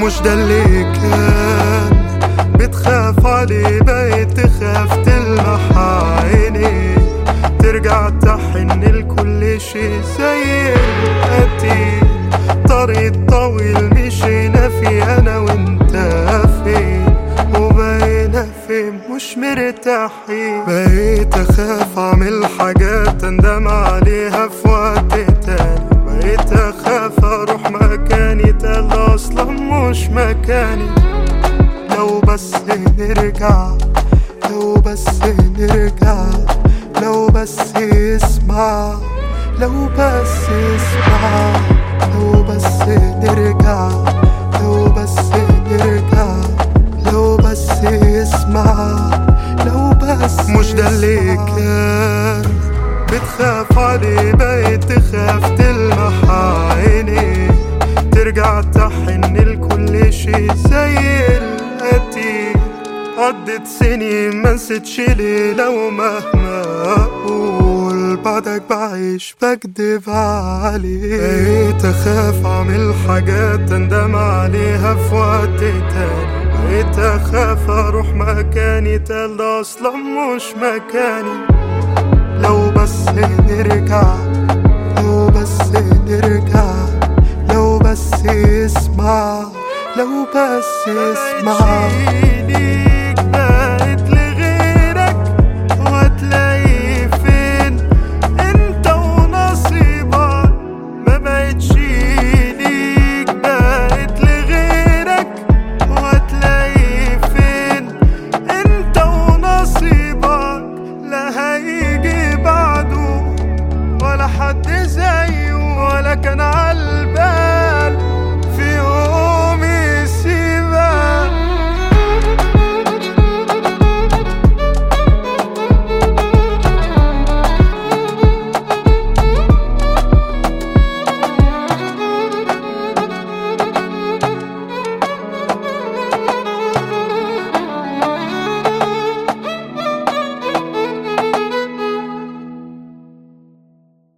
مش ده اللي كان بتخاف عليه بقيت تخاف تلمح عيني ترجع تحن لكل شي زي القتيل طريق طويل مشينا فيه انا وانت فين وبقينا فين مش مرتاحين بقيت اخاف اعمل حاجات اندم عليها في وقت تاني بقيت اخاف اروح مكاني تاني اصلا مش مكاني لو بس نرجع لو بس نرجع لو بس اسمع لو بس اسمع لو بس نرجع لو بس نرجع لو بس اسمع لو بس مش ده اللي كان بتخاف عليه بقيت تخاف تلمح عيني ترجع تحن لكل شي زي القتيل عدت سنين ما نسيتش ليلة ومهما أقول بعدك بعيش بكدب عليك بقيت أخاف أعمل حاجات أندم عليها في وقت تاني بقيت أخاف أروح مكاني تال ده أصلا مش مكاني لو بس نرجع لو بس نرجع لو بس اسمع لو بس اسمع ليك بقيت لغيرك وهتلاقيه فين انت ونصيبك ما بقتش ليك بقيت لغيرك وهتلاقيه فين انت ونصيبك لا هيجي بعده ولا حد زيه ولا كان